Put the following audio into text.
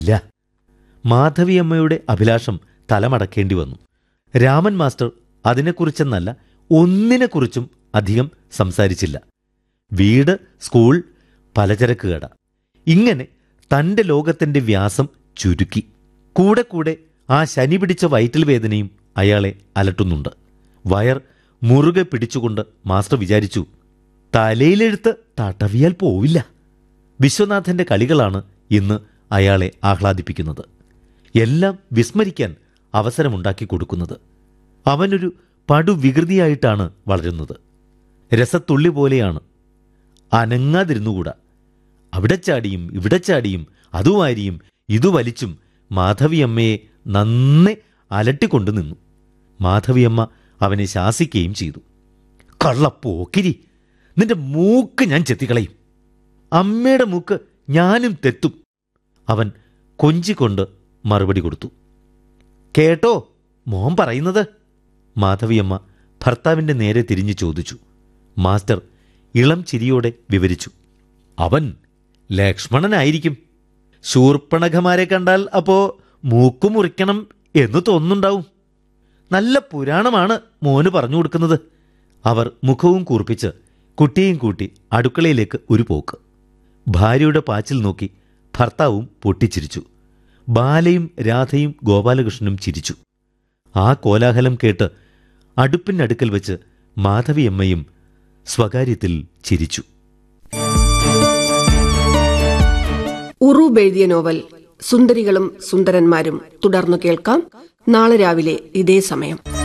ഇല്ല മാധവിയമ്മയുടെ അഭിലാഷം തലമടക്കേണ്ടി വന്നു രാമൻ മാസ്റ്റർ അതിനെക്കുറിച്ചെന്നല്ല ഒന്നിനെക്കുറിച്ചും അധികം സംസാരിച്ചില്ല വീട് സ്കൂൾ പലചരക്ക് കട ഇങ്ങനെ തന്റെ ലോകത്തിന്റെ വ്യാസം ചുരുക്കി കൂടെ കൂടെ ആ ശനി പിടിച്ച വയറ്റിൽ വേദനയും അയാളെ അലട്ടുന്നുണ്ട് വയർ മുറുകെ പിടിച്ചുകൊണ്ട് മാസ്റ്റർ വിചാരിച്ചു തലയിലെഴുത്ത് തടവിയാൽ പോവില്ല വിശ്വനാഥന്റെ കളികളാണ് ഇന്ന് അയാളെ ആഹ്ലാദിപ്പിക്കുന്നത് എല്ലാം വിസ്മരിക്കാൻ അവസരമുണ്ടാക്കി കൊടുക്കുന്നത് അവനൊരു പടുവികൃതിയായിട്ടാണ് വളരുന്നത് രസത്തുള്ളി പോലെയാണ് അനങ്ങാതിരുന്നുകൂടാ അവിടെ ചാടിയും ഇവിടെ ചാടിയും അതുവാരിയും ഇതു വലിച്ചും മാധവിയമ്മയെ നന്നെ അലട്ടിക്കൊണ്ടു നിന്നു മാധവിയമ്മ അവനെ ശാസിക്കുകയും ചെയ്തു കള്ളപ്പോക്കിരി നിന്റെ മൂക്ക് ഞാൻ ചെത്തിക്കളയും അമ്മയുടെ മൂക്ക് ഞാനും തെത്തും അവൻ കൊഞ്ചിക്കൊണ്ട് മറുപടി കൊടുത്തു കേട്ടോ മോൻ പറയുന്നത് മാധവിയമ്മ ഭർത്താവിന്റെ നേരെ തിരിഞ്ഞു ചോദിച്ചു മാസ്റ്റർ ഇളം ചിരിയോടെ വിവരിച്ചു അവൻ ലക്ഷ്മണനായിരിക്കും ശൂർപ്പണഖമാരെ കണ്ടാൽ അപ്പോ മൂക്കു മുറിക്കണം എന്ന് തോന്നുന്നുണ്ടാവും നല്ല പുരാണമാണ് മോന് പറഞ്ഞു കൊടുക്കുന്നത് അവർ മുഖവും കൂർപ്പിച്ച് കുട്ടിയെയും കൂട്ടി അടുക്കളയിലേക്ക് ഒരു പോക്ക് ഭാര്യയുടെ പാച്ചിൽ നോക്കി ഭർത്താവും പൊട്ടിച്ചിരിച്ചു ബാലയും രാധയും ഗോപാലകൃഷ്ണനും ചിരിച്ചു ആ കോലാഹലം കേട്ട് അടുപ്പിനടുക്കൽ വെച്ച് മാധവിയമ്മയും സ്വകാര്യത്തിൽ ചിരിച്ചു ഉറൂബ് എഴുതിയ നോവൽ സുന്ദരികളും സുന്ദരന്മാരും തുടർന്നു കേൾക്കാം നാളെ രാവിലെ ഇതേ സമയം